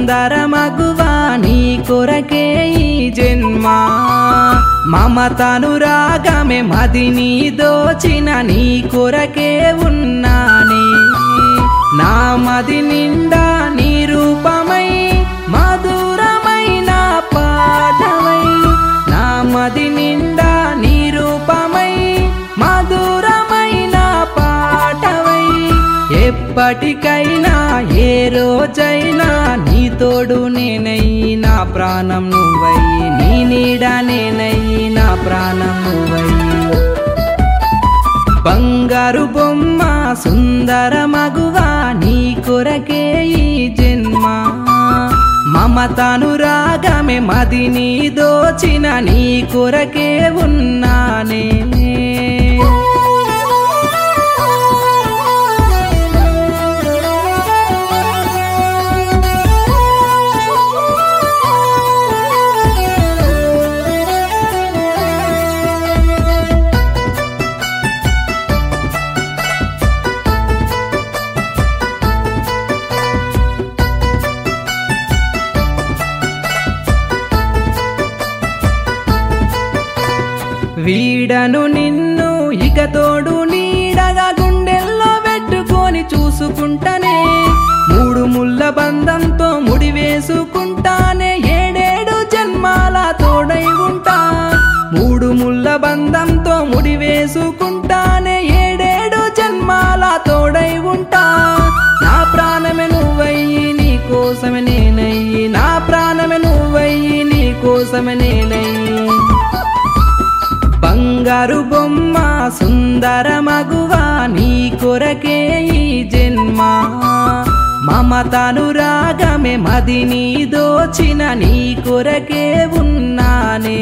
సుందర మగువా నీ కొరకే ఈ జన్మ మమతను రాగమే మదిని దోచిన నీ కొరకే ఉన్నానే నా మది నిండా నీ రూపమై మధురమైన పాఠమై నా మది నిండా నీ రూపమై మధురమైన పాఠమై ఎప్పటికైనా ఏ రోజైనా నీ తోడు నేనై నా ప్రాణం నువ్వై నీ నీడ నేనై నా ప్రాణం నువ్వై బంగారు బొమ్మ సుందర మగువా నీ కొరకే ఈ జన్మ మమతను రాగమే మదిని దోచిన నీ కొరకే ఉన్నానే వీడను నిన్ను ఇక తోడు నీడగా గుండెల్లో పెట్టుకొని చూసుకుంటానే మూడు ముళ్ళ బంధంతో ముడివేసుకుంటానే ఏడేడు జన్మాల తోడై ఉంటా మూడు ముళ్ళ బంధంతో ముడివేసుకుంటానే ఏడేడు జన్మాల తోడై ఉంటా నా ప్రాణమే నువ్వయ్యి నీ కోసమే నేనయ్యి నా ప్రాణమే నువ్వయ్యి నీ కోసమే నేనయ్యి బంగారు బొమ్మ సుందర మగువా నీ కొరకే ఈ జన్మ మమతను రాగమే మదిని దోచిన నీ కొరకే ఉన్నానే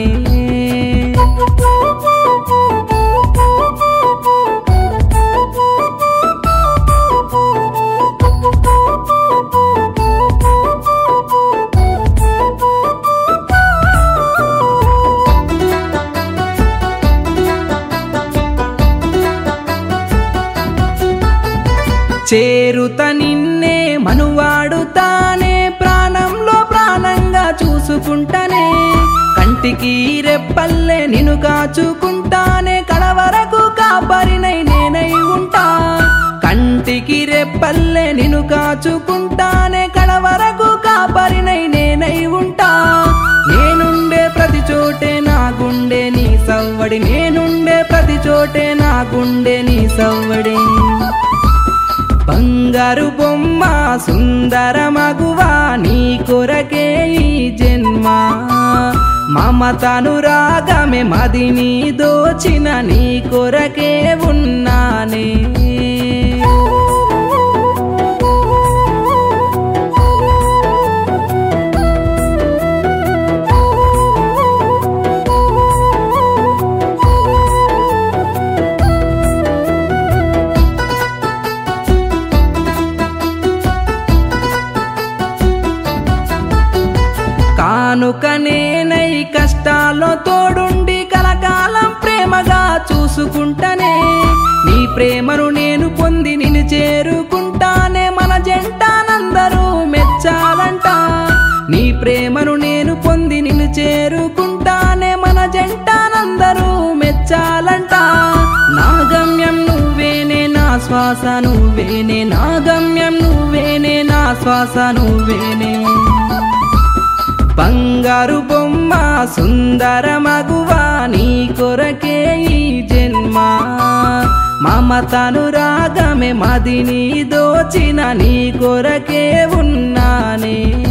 చేరుత నిన్నే మనువాడుతానే ప్రాణంలో ప్రాణంగా చూసుకుంటానే కంటికి రెప్పల్లే నిన్ను కాచుకుంటానే కడవరకు కాపరినై నేనై ఉంటా కంటికి రెప్పల్లే నిన్ను కాచుకుంటానే కడవరకు కాపరినై నేనై ఉంటా నేనుండే ప్రతి చోటే నా గుండె నీ సవ్వడి నేనుండే ప్రతి చోటే నా గుండె నీ సవ్వడి బంగారు బొమ్మ సుందర మగువా నీ కొరకే ఈ జన్మ మమతను రాగమే మదిని దోచిన నీ కొరకే ఉన్నానే కానుక నేనై కష్టాల్లో తోడుండి కలకాలం ప్రేమగా చూసుకుంటానే నీ ప్రేమను నేను పొంది నిన్ను చేరుకుంటానే మన జంటానందరూ మెచ్చాలంట నీ ప్రేమను నేను పొంది నిన్ను చేరుకుంటానే మన జంటానందరూ మెచ్చాలంట నా గమ్యం నువ్వేనే నా శ్వాస నువ్వేనే నా గమ్యం నువ్వేనే నా శ్వాస నువ్వేనే బంగారు బొమ్మ సుందర మగువా నీ కొరకే ఈ జన్మ మమతను రాగమే మదిని దోచిన నీ కొరకే ఉన్నానే